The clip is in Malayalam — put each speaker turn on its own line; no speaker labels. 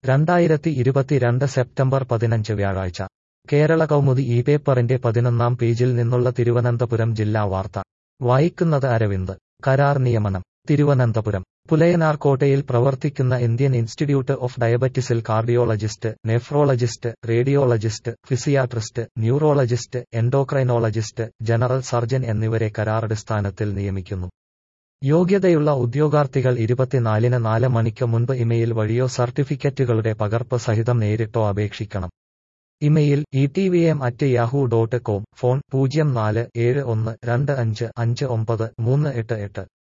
രണ്ടായിരത്തി ഇരുപത്തിരണ്ട് സെപ്റ്റംബർ പതിനഞ്ച് വ്യാഴാഴ്ച കേരള കൗമുദി ഈ പേപ്പറിന്റെ പതിനൊന്നാം പേജിൽ നിന്നുള്ള തിരുവനന്തപുരം ജില്ലാ വാർത്ത വായിക്കുന്നത് അരവിന്ദ് കരാർ നിയമനം തിരുവനന്തപുരം പുലയനാർകോട്ടയിൽ പ്രവർത്തിക്കുന്ന ഇന്ത്യൻ ഇൻസ്റ്റിറ്റ്യൂട്ട് ഓഫ് ഡയബറ്റിസിൽ cardiologist nephrologist radiologist physiatrist neurologist endocrinologist general surgeon എന്നിവരെ കരാറടിസ്ഥാനത്തിൽ നിയമിക്കുന്നു യോഗ്യതയുള്ള ഉദ്യോഗാർത്ഥികൾ ഇരുപത്തിനാലിന് നാല് മണിക്ക് മുൻപ് ഇമെയിൽ വഴിയോ സർട്ടിഫിക്കറ്റുകളുടെ പകർപ്പ് സഹിതം നേരിട്ടോ അപേക്ഷിക്കണം email E T V M at Yahoo dot com phone പൂജ്യം നാല് ഏഴ് ഒന്ന് രണ്ട് അഞ്ച് അഞ്ച് ഒമ്പത് മൂന്ന് എട്ട് എട്ട്